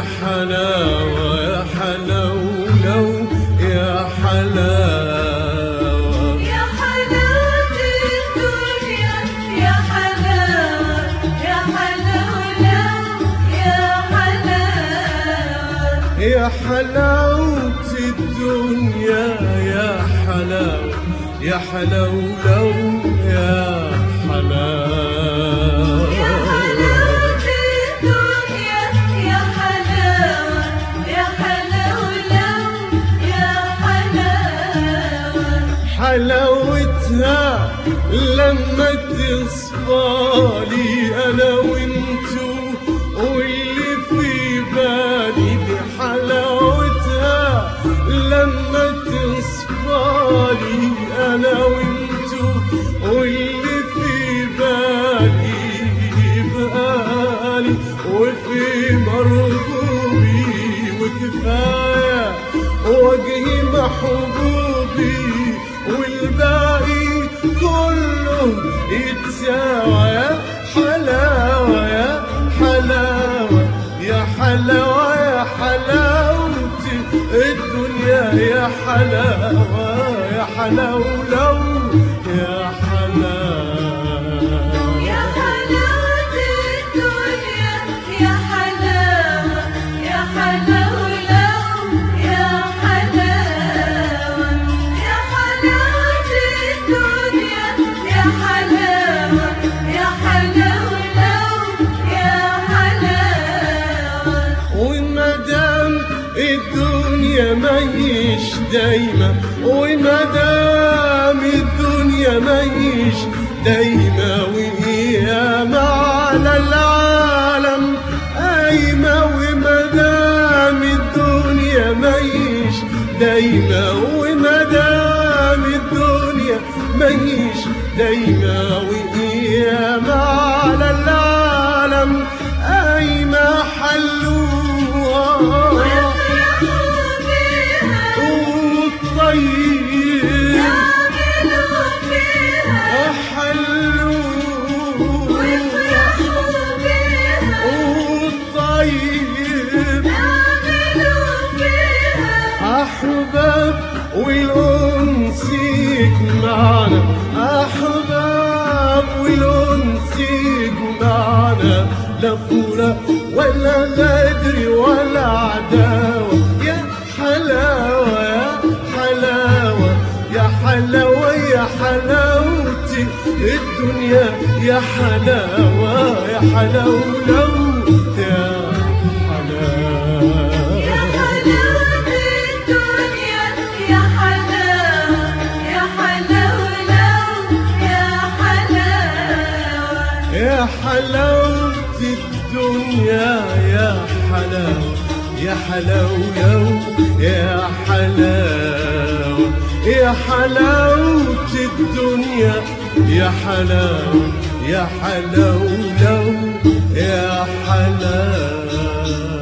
يا حلاوة يا حلاولو يا حلاوة يا حلاوة الدنيا يا حلاوة يا حلاوة يا حلاوة يا حلاوة الدنيا يا حلاوة يا حلاولو يا حلاوة يا حلاوة الدنيا يا حلاوة يا حلاوة يا حلاوة حلاوتها لما تصفالي انا وانتو واللي في بالي دي حلاوتها لما تصفالي انا وانتو واللي في بالي بقالي وفي مرغوبي وكفايه وجهي محبوبي والباقي كله يتساوى يا حلاوة يا حلاوة يا حلاوة يا حلاوتي الدنيا يا حلاوة يا حلاوة لو يا حلاوة يا حلاوة الدنيا يا حلاوة يا حلاوة يا حلاوة يا حلاوة الدنيا يا حلاوة يا حلاوة يا حلاوة وما دام الدنيا ماهيش دايمة وما دام الدنيا ماهيش دايمة وقيامة على العالم قايمة وما دام الدنيا ماهيش دايمة وما دام الدنيا ماهيش دايمة وقيامة على العالم قايمة حلوها ويفرحوا بها والطيب يعملوا فيها حلوها ويفرحوا بها والطيب يعملوا فيها أحباب والأنس يجمعنا أحباب والأنس يجمعنا لا فراق ولا غدر ولا عداوة يا حلاوة يا حلاوة يا حلاوة يا حلاوتي الدنيا يا حلاوة يا حلاوة لو يا حلاوة يا حلاوة الدنيا يا حلاوة يا حلاوة يا حلاوة يا حلاوة الدنيا يا حلاوة يا حلاوة يا حلاوة يا حلاوة الدنيا يا حلاوة يا حلاوة يا حلاوة